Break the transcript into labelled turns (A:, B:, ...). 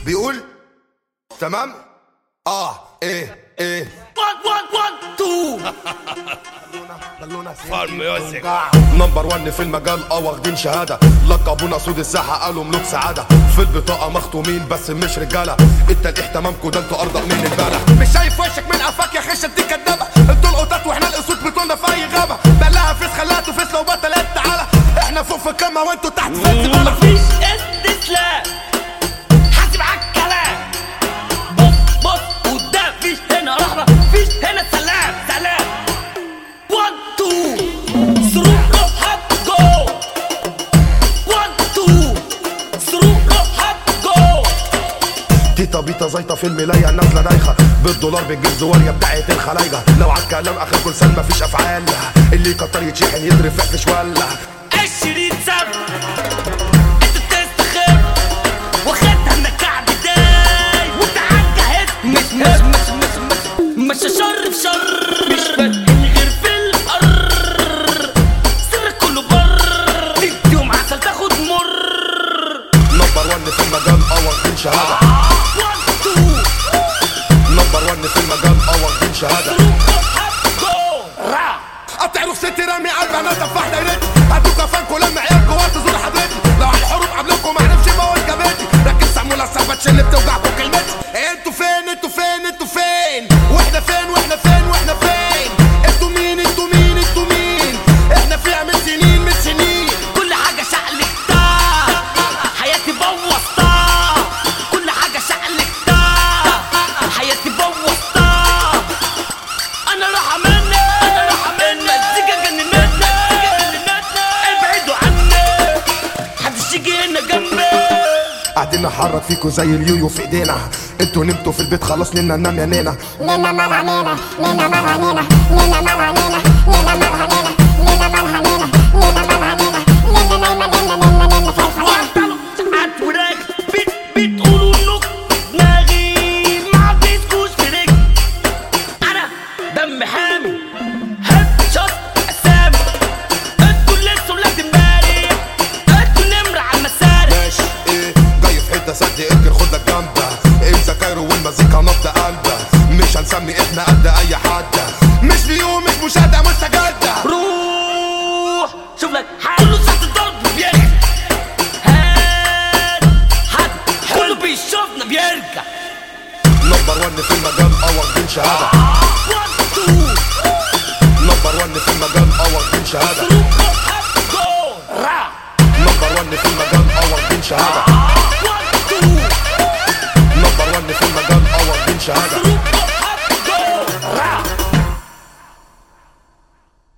A: بيقول تمام اه ايه ايه
B: One, one, one, two.
C: فار ميوزك
A: نمبر 1 في المجال اه واخدين شهاده لقبونا سود الساحه قالوا ملوك سعاده في البطاقه مختومين بس مش رجاله انت الاهتمامكوا ده انتوا ارضى من البلد مش شايف وشك من قفاك يا خشه دي كدابه انتوا القطط واحنا الاسود بتوعنا في اي غابه بلاها فيس خلاها تفيس لو بطلت تعالى احنا فوق في القمه وانتوا تحت في الزباله
B: مفيش استسلام حاسب على الكلام بص بص قدام مفيش هنا رهبة مفيش هنا سلام سلام one two through go hot go one two through go hot go
A: تيتا بيتا زيطه في الملايه نازله دايخه بالدولار بتجيب زواريه بتاعت الخلايجه لو عالكلام اخر كل سنه مفيش افعال اللي يكتر يتشحن يضرب فحفش ولا
B: عشرين سنة انت تستخف واخدها من كعب داي وانت عالجهاز مش مش مش مش مش مش شر في شر مش فاتحين غير في القر سرك كله بر تديهم عسل تاخد مر
A: نمبر 1 في المجال اه واخدين شهاده
B: وان تو
A: نمبر 1 في المجال اه واخدين شهاده
B: جو را
A: هتعرف ست رامي على البنات تفاح دايرتي هاتوا كفانكوا لما عيالكوا وقت تزور حضرتي لو على الحروب قبلكوا ما عرفش بقول جابتي ركز سموله السبتش اللي بتوجعكوا كلمتي انتوا فين انتوا فين انتوا فين واحنا فين واحنا فين واحنا فين انتوا مين انتوا مين انتوا مين احنا فيها من سنين من سنين
B: كل حاجة شقلبتها حياتي بوظتها كل حاجة شقلبتها حياتي بوظتها أنا راح مني أنا راح مني مزيكا جننتنا مزيكا جننتنا ابعدوا عني محدش يجي هنا جنبي
A: قاعدين نحرك فيكوا زي اليويو في ايدينا انتوا نمتوا في البيت خلاص نينا ننام يا نينا
D: نينا مالها نينا نينا مالها نينا نينا مالها نينا نينا مالها نينا نينا مالها نينا نينا مالها نينا نينا نايمة نينا نينا نينا في الخيال
B: ساعات وراك بت بتقولوا انك دماغي ما عطيتكوش في رجل انا دم حامي هيد شوت اسامي انتوا اللي لسه ولاد امبارح انتوا نمر على المسارح
A: ماشي ايه جاي في حته سد انكر خد لك جنبه امسك كايرو والمزيكا نبض قلبه مش هنسمي احنا قد اي حد مش ليوم مش مشاهده مستجده
B: روح شوف لك حد كله تحت الضرب بيرجع هات حد كله بيشوفنا بيرجع
A: نمبر 1 في المجال اه واخدين شهاده
B: وان تو
A: نمبر 1 في المجال اه واخدين شهاده
B: جو را
A: نمبر 1 في المجال اه واخدين شهاده
B: وان تو
A: نمبر 1 في المجال اه واخدين شهاده